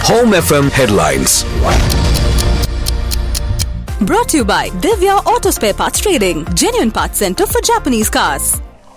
Home FM headlines. Brought to you by Divya Auto Spare Parts Trading, genuine parts center for Japanese cars.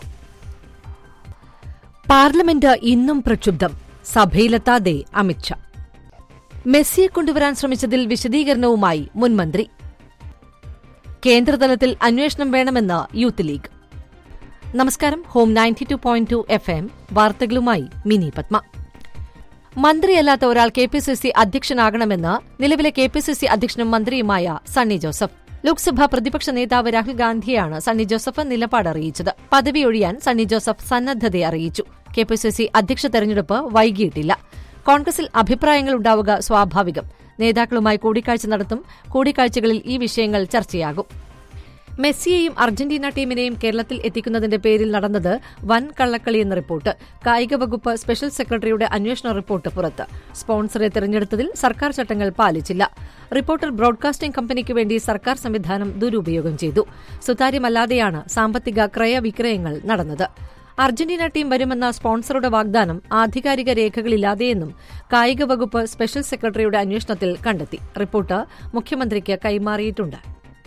Parliament ഇന്നും പ്രക്ഷുബ്ധം സഭയിലെത്താതെ അമിത്ഷാ മെസ്സിയെ കൊണ്ടുവരാൻ ശ്രമിച്ചതിൽ വിശദീകരണവുമായി മുൻമന്ത്രി കേന്ദ്രതലത്തിൽ അന്വേഷണം വേണമെന്ന് യൂത്ത് ലീഗ് നമസ്കാരം Home ninety two point two F M വാർത്തകളുമായി മിനി പത്മ മന്ത്രിയല്ലാത്ത ഒരാൾ കെ പി സി സി അധ്യക്ഷനാകണമെന്ന് നിലവിലെ കെ പി സി സി അധ്യക്ഷനും മന്ത്രിയുമായ സണ്ണി ജോസഫ് ലോക്സഭാ പ്രതിപക്ഷ നേതാവ് രാഹുൽ ഗാന്ധിയാണ് സണ്ണി ജോസഫ് നിലപാട് അറിയിച്ചത് പദവി ഒഴിയാൻ സണ്ണി ജോസഫ് സന്നദ്ധത അറിയിച്ചു കെ പി സി സി അധ്യക്ഷ തെരഞ്ഞെടുപ്പ് വൈകിയിട്ടില്ല കോൺഗ്രസിൽ അഭിപ്രായങ്ങൾ ഉണ്ടാവുക സ്വാഭാവികം നേതാക്കളുമായി കൂടിക്കാഴ്ച നടത്തും കൂടിക്കാഴ്ചകളിൽ ഈ വിഷയങ്ങൾ ചർച്ചയാകും മെസ്സിയെയും അർജന്റീന ടീമിനെയും കേരളത്തിൽ എത്തിക്കുന്നതിന്റെ പേരിൽ നടന്നത് വൻ കള്ളക്കളി എന്ന റിപ്പോർട്ട് കായിക വകുപ്പ് സ്പെഷ്യൽ സെക്രട്ടറിയുടെ അന്വേഷണ റിപ്പോർട്ട് പുറത്ത് സ്പോൺസറെ തെരഞ്ഞെടുത്തതിൽ സർക്കാർ ചട്ടങ്ങൾ പാലിച്ചില്ല റിപ്പോർട്ടർ ബ്രോഡ്കാസ്റ്റിംഗ് കമ്പനിക്ക് വേണ്ടി സർക്കാർ സംവിധാനം ദുരുപയോഗം ചെയ്തു സുതാര്യമല്ലാതെയാണ് സാമ്പത്തിക ക്രയവിക്രയങ്ങൾ നടന്നത് അർജന്റീന ടീം വരുമെന്ന സ്പോൺസറുടെ വാഗ്ദാനം ആധികാരിക രേഖകളില്ലാതെയെന്നും കായിക വകുപ്പ് സ്പെഷ്യൽ സെക്രട്ടറിയുടെ അന്വേഷണത്തിൽ കണ്ടെത്തി റിപ്പോർട്ട് മുഖ്യമന്ത്രിക്ക് കൈമാറിയിട്ടുണ്ട്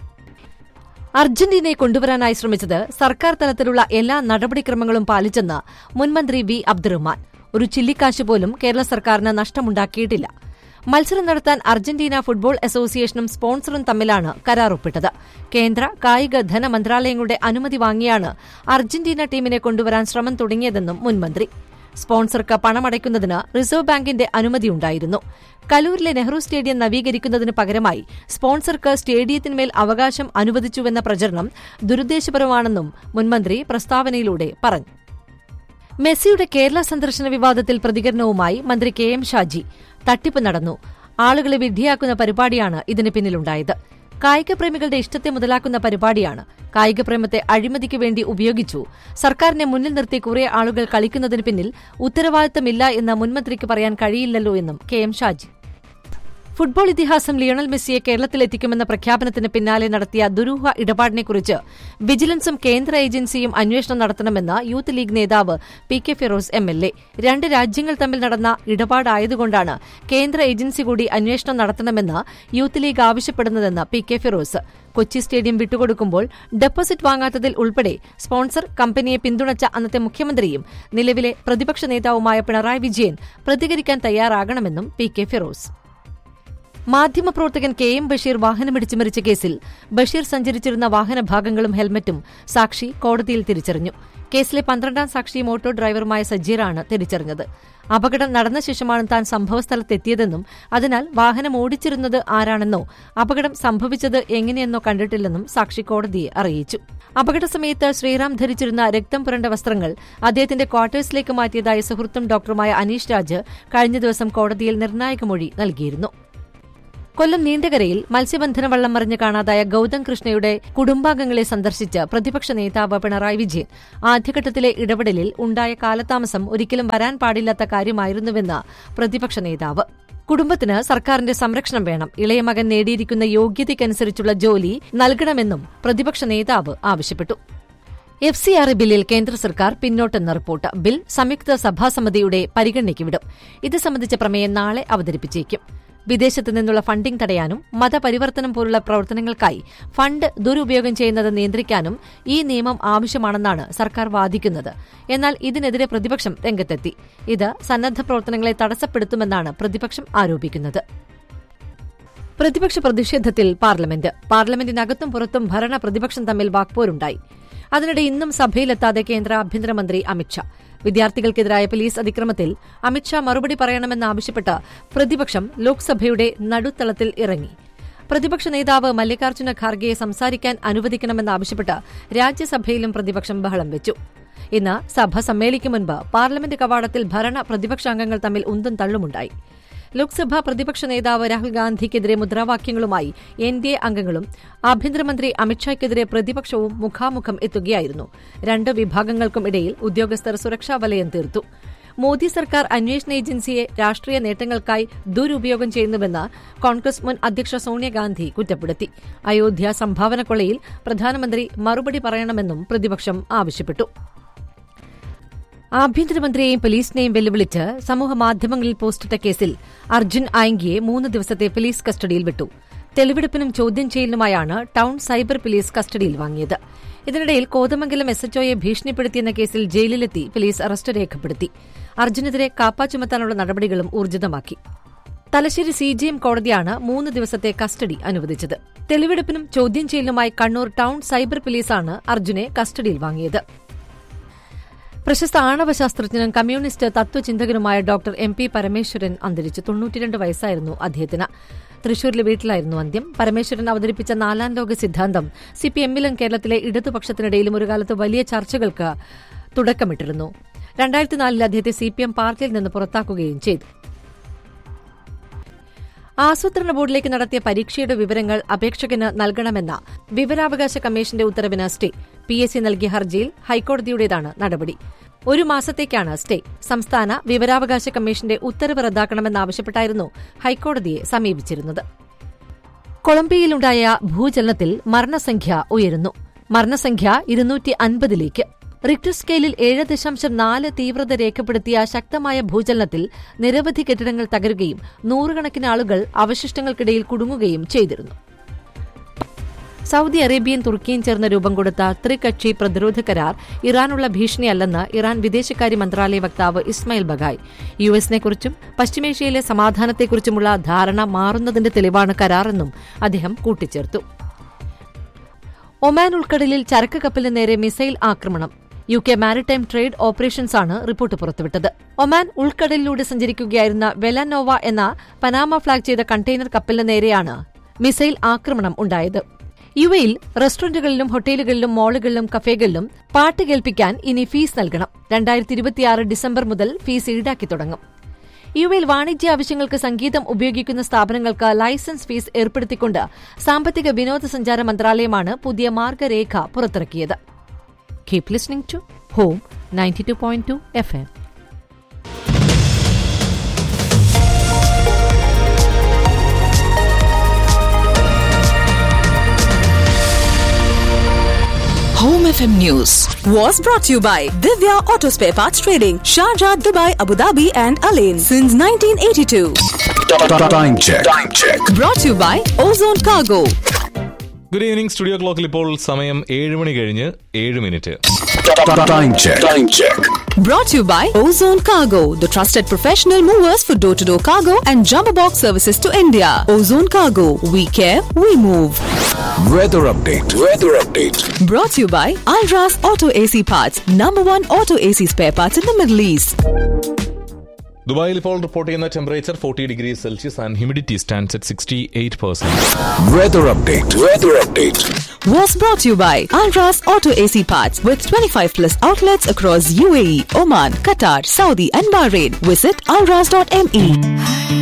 അർജന്റീനയെ കൊണ്ടുവരാനായി ശ്രമിച്ചത് സർക്കാർ തലത്തിലുള്ള എല്ലാ നടപടിക്രമങ്ങളും പാലിച്ചെന്ന് മുൻമന്ത്രി വി അബ്ദുറഹ്മാൻ ഒരു ചില്ലിക്കാശ് പോലും കേരള സർക്കാരിന് നഷ്ടമുണ്ടാക്കിയിട്ടില്ല മത്സരം നടത്താൻ അർജന്റീന ഫുട്ബോൾ അസോസിയേഷനും സ്പോൺസറും തമ്മിലാണ് കരാർ ഒപ്പിട്ടത് കേന്ദ്ര കായിക ധനമന്ത്രാലയങ്ങളുടെ അനുമതി വാങ്ങിയാണ് അർജന്റീന ടീമിനെ കൊണ്ടുവരാൻ ശ്രമം തുടങ്ങിയതെന്നും മുൻമന്ത്രി സ്പോൺസർക്ക് പണമടയ്ക്കുന്നതിന് റിസർവ് ബാങ്കിന്റെ അനുമതിയുണ്ടായിരുന്നു കലൂരിലെ നെഹ്റു സ്റ്റേഡിയം നവീകരിക്കുന്നതിന് പകരമായി സ്പോൺസർക്ക് സ്റ്റേഡിയത്തിന്മേൽ അവകാശം അനുവദിച്ചുവെന്ന പ്രചരണം ദുരുദ്ദേശപരമാണെന്നും മുൻമന്ത്രി പ്രസ്താവനയിലൂടെ പറഞ്ഞു മെസ്സിയുടെ കേരള സന്ദർശന വിവാദത്തിൽ പ്രതികരണവുമായി മന്ത്രി കെ എം ഷാജി തട്ടിപ്പ് നടന്നു ആളുകളെ വിഡ്ഢിയാക്കുന്ന പരിപാടിയാണ് ഇതിന് പിന്നിലുണ്ടായത് കായികപ്രേമികളുടെ ഇഷ്ടത്തെ മുതലാക്കുന്ന പരിപാടിയാണ് കായികപ്രേമത്തെ അഴിമതിക്ക് വേണ്ടി ഉപയോഗിച്ചു സർക്കാരിനെ മുന്നിൽ നിർത്തി കുറെ ആളുകൾ കളിക്കുന്നതിന് പിന്നിൽ ഉത്തരവാദിത്തമില്ല എന്ന് മുൻമന്ത്രിക്ക് പറയാൻ കഴിയില്ലല്ലോ എന്നും കെ എം ഷാജി ഫുട്ബോൾ ഇതിഹാസം ലിയണൽ മെസ്സിയെ കേരളത്തിലെത്തിക്കുമെന്ന പ്രഖ്യാപനത്തിന് പിന്നാലെ നടത്തിയ ദുരൂഹ ഇടപാടിനെക്കുറിച്ച് വിജിലൻസും കേന്ദ്ര ഏജൻസിയും അന്വേഷണം നടത്തണമെന്ന് യൂത്ത് ലീഗ് നേതാവ് P K Firoz M L A രണ്ട് രാജ്യങ്ങൾ തമ്മിൽ നടന്ന ഇടപാടായതുകൊണ്ടാണ് കേന്ദ്ര ഏജൻസി കൂടി അന്വേഷണം നടത്തണമെന്ന് യൂത്ത് ലീഗ് ആവശ്യപ്പെടുന്നതെന്ന് P K Firoz Kochi stadium വിട്ടുകൊടുക്കുമ്പോൾ ഡെപ്പോസിറ്റ് വാങ്ങാത്തതിൽ ഉൾപ്പെടെ സ്പോൺസർ കമ്പനിയെ പിന്തുണച്ച അന്നത്തെ മുഖ്യമന്ത്രിയും നിലവിലെ പ്രതിപക്ഷ നേതാവുമായ പിണറായി വിജയൻ പ്രതികരിക്കാൻ തയ്യാറാകണമെന്നും പി കെ ഫിറോസ് മാധ്യമപ്രവർത്തകൻ കെ എം ബഷീർ വാഹനമിടിച്ച് മരിച്ച കേസിൽ ബഷീർ സഞ്ചരിച്ചിരുന്ന വാഹനഭാഗങ്ങളും ഹെൽമറ്റും സാക്ഷി കോടതിയിൽ തിരിച്ചറിഞ്ഞു കേസിലെ പന്ത്രണ്ടാം സാക്ഷിയും ഓട്ടോ ഡ്രൈവറുമായ സജ്ജീറാണ് തിരിച്ചറിഞ്ഞത് അപകടം നടന്ന ശേഷമാണ് താൻ സംഭവസ്ഥലത്തെത്തിയതെന്നും അതിനാൽ വാഹനം ഓടിച്ചിരുന്നത് ആരാണെന്നോ അപകടം സംഭവിച്ചത് എങ്ങനെയെന്നോ കണ്ടിട്ടില്ലെന്നും സാക്ഷി കോടതിയെ അറിയിച്ചു അപകട സമയത്ത് ശ്രീറാം ധരിച്ചിരുന്ന രക്തം പുരണ്ട വസ്ത്രങ്ങൾ അദ്ദേഹത്തിന്റെ ക്വാർട്ടേഴ്സിലേക്ക് മാറ്റിയതായ സുഹൃത്തും ഡോക്ടറുമായ അനീഷ് രാജ് കഴിഞ്ഞ ദിവസം കോടതിയിൽ നിർണായക മൊഴി നൽകിയിരുന്നു കൊല്ലം നീണ്ടകരയിൽ മത്സ്യബന്ധന വള്ളം മറിഞ്ഞ് കാണാതായ ഗൌതം കൃഷ്ണയുടെ കുടുംബാംഗങ്ങളെ സന്ദർശിച്ച് പ്രതിപക്ഷ നേതാവ് പിണറായി വിജയൻ ആദ്യഘട്ടത്തിലെ ഇടപെടലിൽ ഉണ്ടായ കാലതാമസം ഒരിക്കലും വരാൻ പാടില്ലാത്ത കാര്യമായിരുന്നുവെന്ന് പ്രതിപക്ഷ നേതാവ് കുടുംബത്തിന് സർക്കാരിന്റെ സംരക്ഷണം വേണം ഇളയ മകൻ നേടിയിരിക്കുന്ന യോഗ്യതയ്ക്കനുസരിച്ചുള്ള ജോലി നൽകണമെന്നും പ്രതിപക്ഷ നേതാവ് ആവശ്യപ്പെട്ടു എഫ് സി ആർ ബില്ലിൽ കേന്ദ്ര സർക്കാർ പിന്നോട്ടെന്ന റിപ്പോർട്ട് ബിൽ സംയുക്ത സഭാസമിതിയുടെ പരിഗണനയ്ക്ക് വിടും ഇത് സംബന്ധിച്ച പ്രമേയം നാളെ അവതരിപ്പിച്ചേക്കും വിദേശത്ത് നിന്നുള്ള ഫണ്ടിംഗ് തടയാനും മതപരിവർത്തനം പോലുള്ള പ്രവർത്തനങ്ങൾക്കായി ഫണ്ട് ദുരുപയോഗം ചെയ്യുന്നത് നിയന്ത്രിക്കാനും ഈ നിയമം ആവശ്യമാണെന്നാണ് സർക്കാർ വാദിക്കുന്നത് എന്നാൽ ഇതിനെതിരെ പ്രതിപക്ഷം രംഗത്തെത്തി ഇത് സന്നദ്ധ പ്രവർത്തനങ്ങളെ തടസ്സപ്പെടുത്തുമെന്നാണ് പ്രതിപക്ഷം ആരോപിക്കുന്നത് പ്രതിപക്ഷ പ്രതിഷേധത്തിൽ പാർലമെന്റ് പാർലമെന്റിനകത്തും പുറത്തും ഭരണ പ്രതിപക്ഷം തമ്മിൽ വാക്പോരുണ്ടായി അതിനിടെ ഇന്നും സഭയിലെത്താതെ കേന്ദ്ര ആഭ്യന്തരമന്ത്രി അമിത്ഷാ വിദ്യാർത്ഥികൾക്കെതിരായ പോലീസ് അതിക്രമത്തിൽ അമിത്ഷാ മറുപടി പറയണമെന്നാവശ്യപ്പെട്ട് പ്രതിപക്ഷം ലോക്സഭയുടെ നടുത്തളത്തിൽ ഇറങ്ങി പ്രതിപക്ഷ നേതാവ് മല്ലികാർജ്ജുന ഖാർഗെയെ സംസാരിക്കാൻ അനുവദിക്കണമെന്നാവശ്യപ്പെട്ട് രാജ്യസഭയിലും പ്രതിപക്ഷം ബഹളം വെച്ചു ഇന്ന് സഭ സമ്മേളിക്കും മുൻപ് പാർലമെന്റ് കവാടത്തിൽ ഭരണ പ്രതിപക്ഷാംഗങ്ങൾ തമ്മിൽ ഉന്തും തള്ളുമുണ്ടായി ലോക്സഭാ പ്രതിപക്ഷ നേതാവ് രാഹുൽ ഗാന്ധിക്കെതിരെ മുദ്രാവാക്യങ്ങളുമായി എൻ ഡി എ അംഗങ്ങളും ആഭ്യന്തരമന്ത്രി അമിത്ഷായ്ക്കെതിരെ പ്രതിപക്ഷവും മുഖാമുഖം എത്തുകയായിരുന്നു രണ്ട് വിഭാഗങ്ങൾക്കും ഇടയിൽ ഉദ്യോഗസ്ഥർ സുരക്ഷാ വലയം തീർത്തു മോദി സർക്കാർ അന്വേഷണ ഏജൻസിയെ രാഷ്ട്രീയ നേട്ടങ്ങൾക്കായി ദുരുപയോഗം ചെയ്യുന്നുവെന്ന് കോൺഗ്രസ് മുൻ അധ്യക്ഷ സോണിയാഗാന്ധി കുറ്റപ്പെടുത്തി അയോധ്യ സംഭാവനക്കൊള്ളയിൽ പ്രധാനമന്ത്രി മറുപടി പറയണമെന്നും പ്രതിപക്ഷം ആവശ്യപ്പെട്ടു ആഭ്യന്തരമന്ത്രിയെയും പോലീസിനെയും വെല്ലുവിളിച്ച് സമൂഹ മാധ്യമങ്ങളിൽ പോസ്റ്റിട്ട കേസിൽ അർജുൻ ആയങ്കിയെ മൂന്ന് ദിവസത്തെ പോലീസ് കസ്റ്റഡിയിൽ വിട്ടു തെളിവെടുപ്പിനും ചോദ്യം ചെയ്യലിനുമായാണ് ടൌൺ സൈബർ പോലീസ് കസ്റ്റഡിയിൽ വാങ്ങിയത് ഇതിനിടയിൽ കോതമംഗലം എസ് എച്ച്ഒയെ ഭീഷണിപ്പെടുത്തിയെന്ന കേസിൽ ജയിലിലെത്തി പോലീസ് അറസ്റ്റ് രേഖപ്പെടുത്തി അർജുനെതിരെ കാപ്പ ചുമത്താനുള്ള നടപടികളും ഊർജിതമാക്കി തലശ്ശേരി സി ജി എം കോടതിയാണ് മൂന്ന് ദിവസത്തെ കസ്റ്റഡി അനുവദിച്ചത് തെളിവെടുപ്പിനും ചോദ്യം ചെയ്യലിനുമായി കണ്ണൂർ ടൌൺ സൈബർ പോലീസാണ് അർജുനെ കസ്റ്റഡിയിൽ വാങ്ങിയത് പ്രശസ്ത ആണവ ശാസ്ത്രജ്ഞനും കമ്മ്യൂണിസ്റ്റ് തത്വചിന്തകനുമായ ഡോക്ടർ എം പി പരമേശ്വരൻ അന്തരിച്ചു തൊണ്ണൂറ്റിരണ്ട് വയസ്സായിരുന്നു അദ്ദേഹത്തിന് തൃശൂരിലെ വീട്ടിലായിരുന്നു അന്ത്യം പരമേശ്വരൻ അവതരിപ്പിച്ച നാലാം ലോക സിദ്ധാന്തം സി പി എമ്മിലും കേരളത്തിലെ ഇടതുപക്ഷത്തിനിടയിലും ഒരു കാലത്ത് വലിയ ചർച്ചകൾക്ക് തുടക്കമിട്ടിരുന്നു രണ്ടായിരത്തി നാലിൽ അദ്ദേഹത്തെ സി പി എം പാർട്ടിയിൽ നിന്ന് പുറത്താക്കുകയും ചെയ്തു ആസൂത്രണ ബോർഡിലേക്ക് നടത്തിയ പരീക്ഷയുടെ വിവരങ്ങൾ അപേക്ഷകന് നൽകണമെന്ന വിവരാവകാശ കമ്മീഷന്റെ ഉത്തരവിന് സ്റ്റേ പി എസ് സി നൽകിയ ഹർജിയിൽ ഹൈക്കോടതിയുടേതാണ് നടപടി ഒരു മാസത്തേക്കാണ് സ്റ്റേ സംസ്ഥാന വിവരാവകാശ കമ്മീഷന്റെ ഉത്തരവ് റദ്ദാക്കണമെന്നാവശ്യപ്പെട്ടായിരുന്നു ഹൈക്കോടതിയെ സമീപിച്ചിരുന്നത് കൊളംബിയയിലുണ്ടായ ഭൂചലനത്തിൽ മരണസംഖ്യ ഉയരുന്നു മരണസംഖ്യ ഇരുന്നൂറ്റി അൻപതിലേക്ക് റിക്ടർ സ്കെയിലിൽ ഏഴ് ദശാംശം നാല് തീവ്രത രേഖപ്പെടുത്തിയ ശക്തമായ ഭൂചലനത്തിൽ നിരവധി കെട്ടിടങ്ങൾ തകരുകയും നൂറുകണക്കിന് ആളുകൾ അവശിഷ്ടങ്ങൾക്കിടയിൽ കുടുങ്ങുകയും ചെയ്തിരുന്നു സൌദി അറേബ്യയും തുർക്കിയും ചേർന്ന് രൂപം കൊടുത്ത ത്രികക്ഷി പ്രതിരോധ കരാർ ഇറാനുള്ള ഭീഷണിയല്ലെന്ന് ഇറാൻ വിദേശകാര്യ മന്ത്രാലയ വക്താവ് ഇസ്മായിൽ ബഗായ് യു എസിനെക്കുറിച്ചും പശ്ചിമേഷ്യയിലെ സമാധാനത്തെക്കുറിച്ചുമുള്ള ധാരണ മാറുന്നതിന്റെ തെളിവാണ് കരാറെന്നും അദ്ദേഹം കൂട്ടിച്ചേർത്തു ഒമാൻ ഉൾക്കടലിൽ ചരക്ക് കപ്പലിന് നേരെ മിസൈൽ ആക്രമണം യു കെ മാരിടൈം ട്രേഡ് ഓപ്പറേഷൻസാണ് റിപ്പോർട്ട് പുറത്തുവിട്ടത് ഒമാൻ ഉൾക്കടലിലൂടെ സഞ്ചരിക്കുകയായിരുന്ന വെലനോവ എന്ന പനാമ ഫ്ളാഗ് ചെയ്ത കണ്ടെയ്നർ കപ്പലിന് നേരെയാണ് മിസൈൽ ആക്രമണം ഉണ്ടായത് യു എയിൽ റെസ്റ്റോറന്റുകളിലും ഹോട്ടലുകളിലും മാളുകളിലും കഫേകളിലും പാട്ട് കേൾപ്പിക്കാൻ ഇനി ഫീസ് നൽകണം രണ്ടായിരത്തി ഇരുപത്തിയാറ് ഡിസംബർ മുതൽ ഫീസ് ഈടാക്കി തുടങ്ങും യു എയിൽ വാണിജ്യ ആവശ്യങ്ങൾക്ക് സംഗീതം ഉപയോഗിക്കുന്ന സ്ഥാപനങ്ങൾക്ക് ലൈസൻസ് ഫീസ് ഏർപ്പെടുത്തിക്കൊണ്ട് സാമ്പത്തിക വിനോദസഞ്ചാര മന്ത്രാലയമാണ് പുതിയ മാർഗരേഖ പുറത്തിറക്കിയത് keep listening to Home ninety two point two F M Home FM News was brought to you by Divya Auto Spare Parts Trading, Sharjah, Dubai, Abu Dhabi, and Alain since 1982. Time check. Time check. Brought to you by Ozone Cargo. Good evening studio ക്ലോക്കിൽ ഇപ്പോൾ സമയം ഏഴ് മണി കഴിഞ്ഞ് ഏഴ് minute Time check. Time check. Brought to you by Ozone Cargo, the trusted professional movers for door to door cargo and jumbo box services to India. Ozone Cargo, we care, we move. Weather update. Weather update. Brought to you by Alras Auto AC Parts, number one auto AC spare parts in the Middle East. ദുബായിൽ ഇപ്പോൾ report ചെയ്യുന്ന temperature forty degree Celsius and humidity stands at sixty eight percent Weather update. Weather update. Was brought to you by Alras Auto AC Parts with 25 plus outlets across UAE, Oman, Qatar, Saudi, and Bahrain. Visit alras.me.